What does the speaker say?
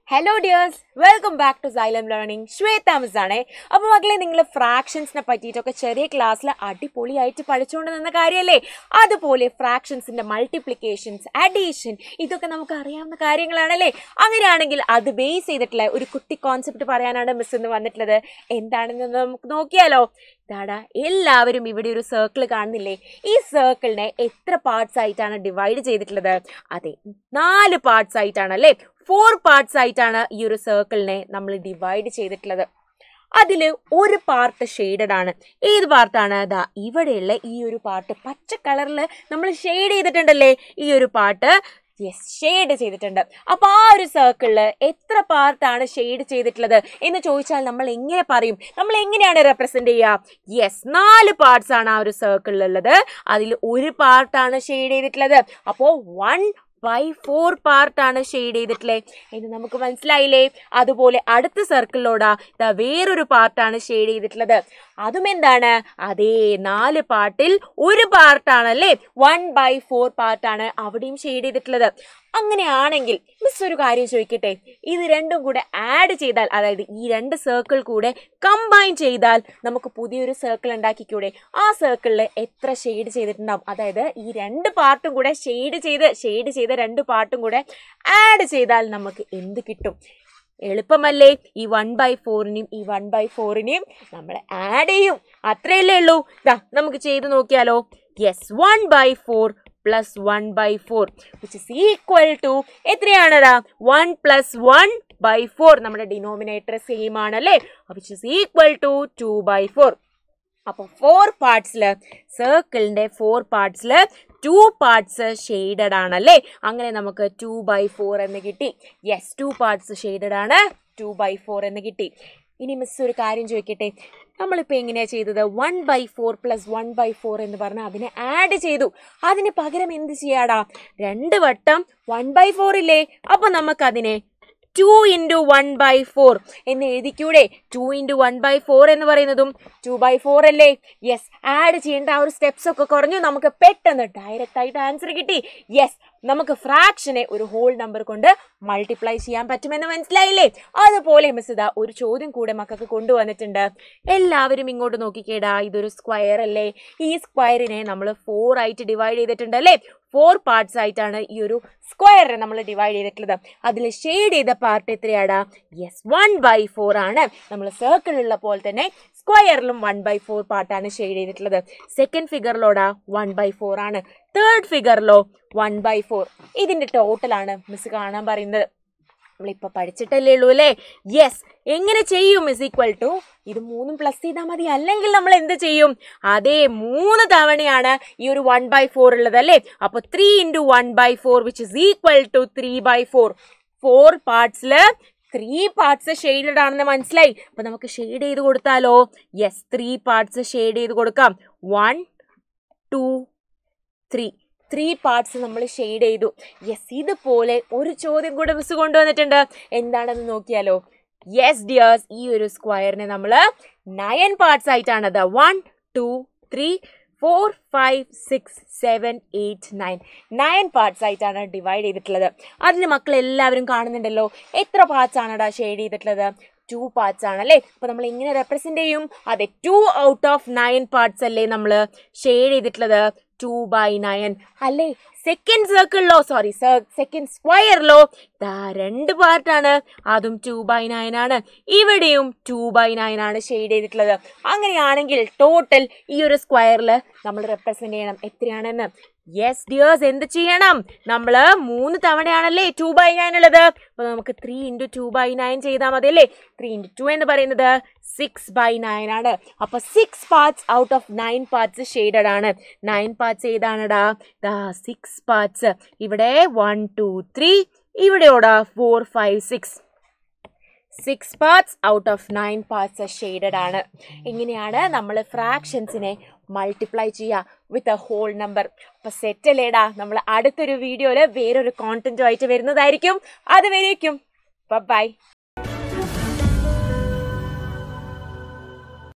hello dears welcome back to Xylem learning Shweta miss ആണേ അപ്പോൾ മക്കളെ നിങ്ങൾ ഫ്രാക്ഷൻസിനെ പറ്റിയിട്ടൊക്കെ ചെറിയ ക്ലാസ്സിൽ അടിപൊളിയായിട്ട് പഠിച്ചുകൊണ്ട് നിന്ന കാര്യമല്ലേ അതുപോലെ ഫ്രാക്ഷൻസിന്റെ മൾട്ടിപ്ലിക്കേഷൻസ് അഡീഷൻ ഇതൊക്കെ നമുക്ക് അറിയാവുന്ന കാര്യങ്ങളാണല്ലേ അങ്ങനെയാണെങ്കിൽ അത് ബേസ് ചെയ്തിട്ടുള്ള ഒരു കുട്ടി കോൺസെപ്റ്റ് പറയാനാണ് മിസ് ഇന്ന് വന്നിട്ടുള്ളത് എന്താണെന്ന് നമുക്ക് നോക്കിയാലോ ഇതാടാ എല്ലാവരും ഇവിടെ ഒരു സർക്കിൾ കാണുന്നില്ലേ ഈ സർക്കിളിനെ എത്ര പാർട്സ് ആയിട്ടാണ് ഡിവൈഡ് ചെയ്തിട്ടുള്ളത് അതെ നാല് പാർട്സ് ആയിട്ടാണ് അല്ലേ ഫോർ പാർട്സ് ആയിട്ടാണ് ഈ ഒരു സർക്കിളിനെ നമ്മൾ ഡിവൈഡ് ചെയ്തിട്ടുള്ളത് അതിൽ ഒരു പാർട്ട് ഷെയ്ഡഡ് ആണ് ഏത് പാർട്ടാണ് ദാ ഇവിടെയുള്ള ഈ ഒരു പാർട്ട് പച്ച കളറിൽ നമ്മൾ ഷെയ്ഡ് ചെയ്തിട്ടുണ്ടല്ലേ ഈ ഒരു പാർട്ട് യെസ് ഷെയ്ഡ് ചെയ്തിട്ടുണ്ട് അപ്പോൾ ആ ഒരു സർക്കിളിൽ എത്ര പാർട്ടാണ് ഷെയ്ഡ് ചെയ്തിട്ടുള്ളത് എന്ന് ചോദിച്ചാൽ നമ്മൾ എങ്ങനെ പറയും നമ്മൾ എങ്ങനെയാണ് റെപ്രസെന്റ് ചെയ്യുക യെസ് നാല് പാർട്സ് ആണ് ആ ഒരു സർക്കിളിലുള്ളത് അതിൽ ഒരു പാർട്ടാണ് ഷെയ്ഡ് ചെയ്തിട്ടുള്ളത് അപ്പോൾ വൺ ബൈ ഫോർ പാർട്ടാണ് ഷെയ്ഡ് ചെയ്തിട്ടുള്ളത് എന്ന് നമുക്ക് മനസ്സിലായില്ലേ അതുപോലെ അടുത്ത സർക്കിളിലോടാ ഇതാ വേറൊരു പാർട്ടാണ് ഷെയ്ഡ് ചെയ്തിട്ടുള്ളത് അതും എന്താണ് അതേ നാല് പാർട്ടിൽ ഒരു പാർട്ടാണ് അല്ലേ വൺ ബൈ ഫോർ പാർട്ടാണ് അവിടെയും ഷെയ്ഡ് ചെയ്തിട്ടുള്ളത് അങ്ങനെയാണെങ്കിൽ മിസ് ഒരു കാര്യം ചോദിക്കട്ടെ ഇത് രണ്ടും കൂടെ ആഡ് ചെയ്താൽ അതായത് ഈ രണ്ട് സർക്കിൾ കൂടെ കമ്പൈൻ ചെയ്താൽ നമുക്ക് പുതിയൊരു സർക്കിൾ ഉണ്ടാക്കിക്കൂടെ ആ സർക്കിളിൽ എത്ര ഷെയ്ഡ് ചെയ്തിട്ടുണ്ടാവും അതായത് ഈ രണ്ട് പാർട്ടും കൂടെ ഷെയ്ഡ് ചെയ്ത് ഷെയ്ഡ് ചെയ്ത രണ്ട് പാർട്ടും കൂടെ ആഡ് ചെയ്താൽ നമുക്ക് എന്ത് കിട്ടും എളുപ്പമല്ലേ ഈ വൺ ബൈ ഫോറിനെയും ഈ വൺ ബൈ ഫോറിനെയും നമ്മൾ ആഡ് ചെയ്യും അത്രയല്ലേ ഉള്ളൂ ഇതാ നമുക്ക് ചെയ്ത് നോക്കിയാലോ yes one by four plus one by four which is equal to എത്രയാണടാ one plus one by four നമ്മുടെ ഡിനോമിനേറ്റർ സെയിം ആണല്ലേ which is equal to two by four അപ്പോൾ ഫോർ പാർട്സിൽ സർക്കിളിൻ്റെ ഫോർ പാർട്സിൽ ടു പാർട്സ് ഷെയ്ഡഡ് ആണല്ലേ അങ്ങനെ നമുക്ക് ടു ബൈ ഫോർ എന്ന് കിട്ടി യെസ് ടു പാർട്സ് ഷെയ്ഡഡ് ആണ് ടു ബൈ ഫോർ എന്ന് കിട്ടി ഇനി മിസ് ഒരു കാര്യം ചോദിക്കട്ടെ നമ്മളിപ്പോൾ എങ്ങനെയാണ് ചെയ്തത് one by four plus one by four എന്ന് പറഞ്ഞാൽ അതിനെ ആഡ് ചെയ്തു അതിന് പകരം എന്ത് ചെയ്യാടാ രണ്ട് വട്ടം വൺ ബൈ ഫോർ ഇല്ലേ അപ്പോൾ നമുക്കതിനെ two into one by four എന്ന് എഴുതിക്കൂടെ two into one by four എന്ന് പറയുന്നതും ടു ബൈ ഫോർ അല്ലേ യെസ് ആഡ് ചെയ്യേണ്ട ആ ഒരു സ്റ്റെപ്സ് ഒക്കെ കുറഞ്ഞു നമുക്ക് പെട്ടെന്ന് ഡയറക്റ്റ് ആയിട്ട് ആൻസർ കിട്ടി യെസ് നമുക്ക് ഫ്രാക്ഷനെ ഒരു ഹോൾ നമ്പർ കൊണ്ട് മൾട്ടിപ്ലൈ ചെയ്യാൻ പറ്റുമെന്ന് മനസ്സിലായില്ലേ അതുപോലെ മിസ് ഇതാ ഒരു ചോദ്യം കൂടെ മക്കൾക്ക് കൊണ്ടുവന്നിട്ടുണ്ട് എല്ലാവരും ഇങ്ങോട്ട് നോക്കിക്കേടാ ഇതൊരു സ്ക്വയർ അല്ലേ ഈ സ്ക്വയറിനെ നമ്മൾ ഫോർ ആയിട്ട് ഡിവൈഡ് ചെയ്തിട്ടുണ്ട് അല്ലേ ഫോർ പാർട്സ് ആയിട്ടാണ് ഈ ഒരു സ്ക്വയറിനെ നമ്മൾ ഡിവൈഡ് ചെയ്തിട്ടുള്ളത് അതിൽ ഷെയ്ഡ് ചെയ്ത പാർട്ട് എത്രയാടാ യെസ് വൺ ബൈ ഫോർ ആണ് നമ്മൾ സർക്കിളിലുള്ള പോലെ തന്നെ സ്ക്വയറിലും വൺ ബൈ ഫോർ പാർട്ടാണ് ഷെയ്ഡ് ചെയ്തിട്ടുള്ളത് സെക്കൻഡ് ഫിഗറിലോടാ വൺ ബൈ ഫോർ ആണ് തേർഡ് ഫിഗറിലോ വൺ ബൈ ഫോർ ഇതിൻ്റെ ടോട്ടലാണ് മിസ് കാണാൻ പറയുന്നത് നമ്മളിപ്പോൾ പഠിച്ചിട്ടല്ലേ ഉള്ളൂ അല്ലേ യെസ് എങ്ങനെ ചെയ്യും ഇസ് ഈക്വൽ ടു ഇത് മൂന്നും പ്ലസ് ചെയ്താൽ മതി അല്ലെങ്കിൽ നമ്മൾ എന്ത് ചെയ്യും അതേ മൂന്ന് തവണയാണ് ഈ ഒരു വൺ ബൈ ഫോർ ഉള്ളത് അല്ലേ അപ്പോൾ three into one by four which is equal to three by four four പാർട്സിൽ ത്രീ പാർട്സ് ഷെയ്ഡഡ് ആണെന്ന് മനസ്സിലായി അപ്പൊ നമുക്ക് ഷെയ്ഡ് ചെയ്ത് കൊടുത്താലോ യെസ് ത്രീ പാർട്സ് ഷെയ്ഡ് ചെയ്ത് കൊടുക്കാം one two three three parts നമ്മൾ ഷെയ്ഡ് ചെയ്തു യെസ് ഇതുപോലെ ഒരു ചോദ്യം കൂടെ മിസ് കൊണ്ടുവന്നിട്ടുണ്ട് എന്താണെന്ന് നോക്കിയാലോ യെസ് ഡിയേഴ്സ് ഈ ഒരു സ്ക്വയറിനെ നമ്മൾ നയൻ പാർട്സ് ആയിട്ടാണ് അത് one two three four five six seven eight nine nine parts ആയിട്ടാണ് ഡിവൈഡ് ചെയ്തിട്ടുള്ളത് അതിന് മക്കൾ എല്ലാവരും കാണുന്നുണ്ടല്ലോ എത്ര പാർട്സ് ആണടാ ഷെയ്ഡ് ചെയ്തിട്ടുള്ളത് ടു പാർട്സ് ആണ് അല്ലേ അപ്പോൾ നമ്മൾ എങ്ങനെ റെപ്രസെൻ്റ് ചെയ്യും അതെ two out of nine parts അല്ലേ നമ്മൾ ഷെയ്ഡ് ചെയ്തിട്ടുള്ളത് ടു ബൈ നയൻ അല്ലേ സെക്കൻഡ് സർക്കിളിലോ സോറി സെക്കൻഡ് സ്ക്വയറിലോ ദാ രണ്ട് പാർട്ടാണ് അതും ടു ബൈ നയൻ ആണ് ഇവിടെയും ടു ബൈ നയൻ ആണ് ഷെയ്ഡ് ചെയ്തിട്ടുള്ളത് അങ്ങനെയാണെങ്കിൽ ടോട്ടൽ ഈ ഒരു സ്ക്വയറിൽ നമ്മൾ റെപ്രസെന്റ് ചെയ്യണം എത്രയാണെന്ന് യെസ് ഡിയേഴ്സ് എന്ത് ചെയ്യണം നമ്മൾ മൂന്ന് തവണയാണല്ലേ ടു ബൈ നയൻ ഉള്ളത് അപ്പോൾ നമുക്ക് three into two by nine ചെയ്താൽ മതി അല്ലേ ത്രീ ഇൻറ്റു ടു എന്ന് പറയുന്നത് സിക്സ് ബൈ നയൻ ആണ് അപ്പോൾ six parts out of nine parts shaded ആണ് നയൻ പാർട്സ് ഏതാണടാ ദാ സിക്സ് പാർട്സ് ഇവിടെ വൺ ടു ത്രീ ഇവിടെയോടാ four five six six parts out of nine parts shaded ആണ് ഇങ്ങനെയാണ് നമ്മൾ ഫ്രാക്ഷൻസിനെ മൾട്ടിപ്ലൈ ചെയ്യുക വിത്ത് എ ഹോൾ നമ്പർ അപ്പോൾ സെറ്റല്ലേടാ നമ്മൾ അടുത്തൊരു വീഡിയോയിൽ വേറൊരു കോണ്ടന്റുമായിട്ട് വരുന്നതായിരിക്കും അതുവരേക്കും ബൈ